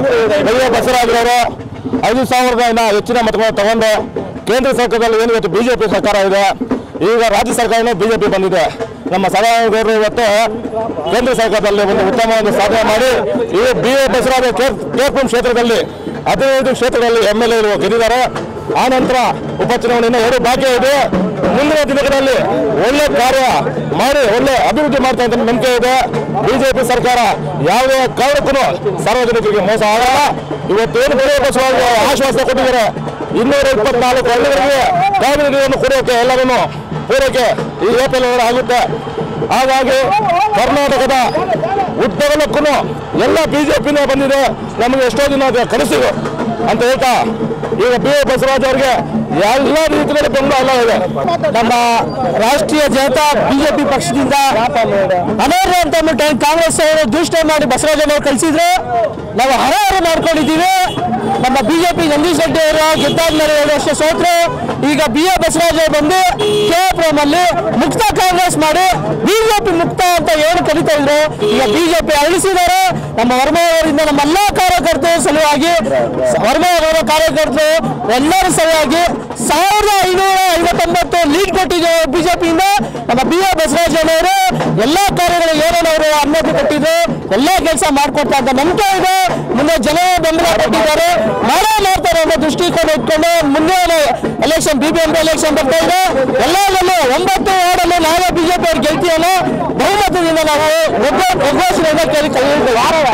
B A ಬಸವರಾಜರವರು ಐದು ಸಾವಿರದ ಇನ್ನ ಹೆಚ್ಚಿನ ಮತಗಳನ್ನು ತಗೊಂಡು ಕೇಂದ್ರ ಸರ್ಕಾರದಲ್ಲಿ ಏನು ಇವತ್ತು ಬಿಜೆಪಿ ಸರ್ಕಾರ ಇದೆ ಈಗ ರಾಜ್ಯ ಸರ್ಕಾರನೂ ಬಿಜೆಪಿ ಬಂದಿದೆ ನಮ್ಮ ಸದಾನಂದಗೌಡರು ಇವತ್ತು ಕೇಂದ್ರ ಸರ್ಕಾರದಲ್ಲಿ ಒಂದು ಉತ್ತಮ ಒಂದು ಸಾಧನೆ ಮಾಡಿ ಈ ಬಿ ಎ ಬಸವರಾಜ ಕೇರ್ ಕೇರ್ಪುರಂ ಕ್ಷೇತ್ರದಲ್ಲಿ ಹದಿನೈದು ಕ್ಷೇತ್ರಗಳಲ್ಲಿ ಎಮ್ ಎಲ್ ಎ ಗೆದ್ದಿದ್ದಾರೆ ಆ ನಂತರ ಉಪಚುನಾವಣೆ ಇನ್ನೂ ಎರಡು ಬಾಕಿ ಇದೆ ಮುಂದಿನ ದಿನಗಳಲ್ಲಿ ಒಳ್ಳೆ ಕಾರ್ಯ ಮಾಡಿ ಒಳ್ಳೆ ಅಭಿವೃದ್ಧಿ ಮಾಡ್ತಾ ಅಂತ ನಂಬಿಕೆ ಇದೆ ಬಿಜೆಪಿ ಸರ್ಕಾರ ಯಾವುದೇ ಕಾರಣಕ್ಕೂ ಸಾರ್ವಜನಿಕರಿಗೆ ಮೋಸ ಆಗಲ್ಲ ಇವತ್ತೇನು ಬೆಳೆ ಬಸವರಾಜ ಆಶ್ವಾಸನೆ ಕೊಟ್ಟಿದ್ದಾರೆ ಇನ್ನೂರ ಇಪ್ಪತ್ನಾಲ್ಕು ಹಳ್ಳಿಗಳಿಗೆ ಕಾವೇರಿ ನೀರನ್ನು ಕೊಡೋಕೆ ಎಲ್ಲರೂ ಪೂರೈಕೆ ಈ ಏಪ್ರಿಲ್ ಒಳಗೆ ಆಗುತ್ತೆ ಹಾಗಾಗಿ ಕರ್ನಾಟಕದ ಉದ್ದಗಲಕ್ಕೂ ಎಲ್ಲ ಬಿಜೆಪಿನೇ ಬಂದಿದೆ ನಮಗೆ ಎಷ್ಟೋ ದಿನ ಅದು ಕನಸಿದೆ ಅಂತ ಹೇಳ್ತಾ ಈಗ ಬಿ ಎ ಬಸವರಾಜ್ ಅವರಿಗೆ ಎಲ್ಲ ರೀತಿಯಲ್ಲಿ ಬೆಂಬಲ ಎಲ್ಲ ಇದೆ ನಮ್ಮ ರಾಷ್ಟ್ರೀಯ ಜನತಾ ಬಿಜೆಪಿ ಪಕ್ಷದಿಂದ ಅನರ್ಹ ಅಂತ ಅಂದ್ಬಿಟ್ಟು ಏನ್ ಕಾಂಗ್ರೆಸ್ ಅವರು ದೂಷಣೆ ಮಾಡಿ ಬಸವರಾಜನವರು ಕಳಿಸಿದ್ರು ನಾವು ಹರಹರ ಮಾಡ್ಕೊಂಡಿದ್ದೀವಿ ನಮ್ಮ ಬಿಜೆಪಿ ಜಗದೀಶ್ ರೆಡ್ಡಿ ಅವರು ಗೆದ್ದಾದ್ಮೇಲೆ ಎರಡು ವರ್ಷ ಸೋತ್ರು ಈಗ ಬಿ ಎ ಬಸವರಾಜ್ ಅವರು ಬಂದು ಕೆಎಫ್ಎಂ ಅಲ್ಲಿ ಮುಕ್ತ ಕಾಂಗ್ರೆಸ್ ಮಾಡಿ ಬಿಜೆಪಿ ಮುಕ್ತ ಅಂತ ಏನು ಕರೀತಾ ಇದ್ರು ಈಗ ಬಿಜೆಪಿ ಅಳಿಸಿದ್ದಾರೆ ನಮ್ಮ ವರ್ಮ ಅವರಿಂದ ನಮ್ಮ ಎಲ್ಲಾ ಕಾರ್ಯಕರ್ತರು ಸಲುವಾಗಿ ವರ್ಮ ಅವರ ಕಾರ್ಯಕರ್ತರು ಎಲ್ಲರೂ ಸಲುವಾಗಿ ಸಾವಿರದ ಐನೂರ ಐವತ್ತೊಂಬತ್ತು ಲೀಡ್ ಕೊಟ್ಟಿದ್ರು ಬಿಜೆಪಿಯಿಂದ ನಮ್ಮ ಬಿ ಎ ಬಸವರಾಜನವರು ಎಲ್ಲಾ ಕಾರ್ಯಗಳು ಏನೇನು ಅವರು ಅನುಮತಿ ಕೊಟ್ಟಿದ್ರು ಎಲ್ಲಾ ಕೆಲಸ ಮಾಡ್ಕೊಡ್ತಾ ಅಂತ ನಂಬಿಕೆ ಇದೆ ಮುಂದೆ ಜನ ಬೆಂಬಲ ಕೊಟ್ಟಿದ್ದಾರೆ ಮಾಡೇ ಮಾಡ್ತಾರೆ ಅನ್ನೋ ದೃಷ್ಟಿಕೋನ ಇಟ್ಕೊಂಡು ಮುಂದೆ election B B M election ಬರ್ತಾ ಇದೆ ಎಲ್ಲದಲ್ಲೂ ಒಂಬತ್ತು ವಾರ್ಡಲ್ಲೂ ನಾವೇ ಬಿಜೆಪಿ ಅವ್ರು ಗೆಲ್ತೀವಲ್ಲ ಬಹುಮತದಿಂದ ನಾವು ಒಗ್ಗ- ಒಗ್ಗೂಡಿಸಿಕೊಂಡು ಕೇಳಿ ಕೈ